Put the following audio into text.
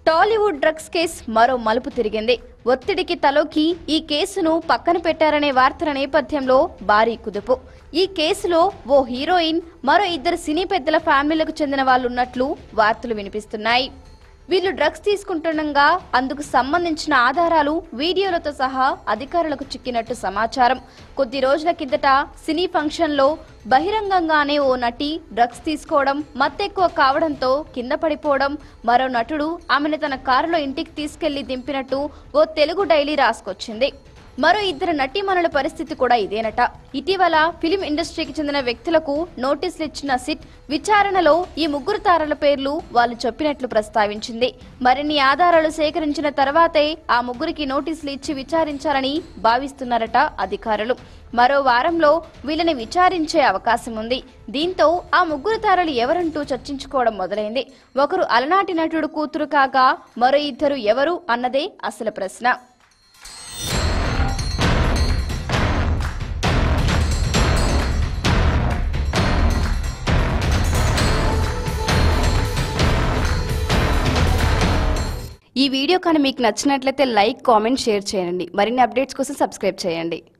Tollywood drugs case మరో మలుపు తిరిగింది ఒత్తిడికి తలొక్కి ఈ కేసును పక్కన పెట్టారనే వార్తల నేపథ్యంలో భారీ కుదుపు ఈ కేసులో ఓ హీరోయిన్ మరో ఇద్దరు సినీ పెద్దల ఫ్యామిలీలకు చెందిన వాళ్ళు ఉన్నట్లు వార్తలు వినిపిస్తున్నాయి వీళ్ళు డ్రగ్స్ తీసుకుంటుండగా అందుకు సంబంధించిన ఆధారాలు వీడియోలతో సహా అధికారులకు చిక్కినట్టు సమాచారం కొద్ది రోజుల కిందట సినీ ఫంక్షన్లో బహిరంగంగానే ఓ నటి డ్రగ్స్ తీసుకోవడం మత్తెక్కువ కావడంతో కింద పడిపోవడం మరో నటుడు ఆమెను తన కారులో ఇంటికి తీసుకెళ్లి దింపినట్టు ఓ తెలుగు డైలీ రాసుకొచ్చింది మరో ఇద్దరు నటీమణుల పరిస్థితి కూడా ఇదేనట ఇటీవల ఫిలిం ఇండస్ట్రీకి చెందిన వ్యక్తులకు నోటీసులు ఇచ్చిన సిట్ విచారణలో ఈ ముగ్గురు తారల పేర్లు వాళ్ళు చెప్పినట్లు ప్రస్తావించింది మరిన్ని ఆధారాలు సేకరించిన తర్వాతే ఆ ముగ్గురికి నోటీసులు ఇచ్చి విచారించాలని భావిస్తున్నారట అధికారులు మరో వారంలో వీళ్ళని విచారించే అవకాశం ఉంది దీంతో ఆ ముగ్గురు తారలు ఎవరంటూ చర్చించుకోవడం మొదలైంది ఒకరు అలనాటి నటుడు కూతురు కాగా మరో ఇద్దరు ఎవరు అన్నదే అసలు ప్రశ్న ఈ వీడియో కానీ మీకు నచ్చినట్లయితే లైక్ కామెంట్ షేర్ చేయండి మరిన్ని అప్డేట్స్ కోసం సబ్స్క్రైబ్ చేయండి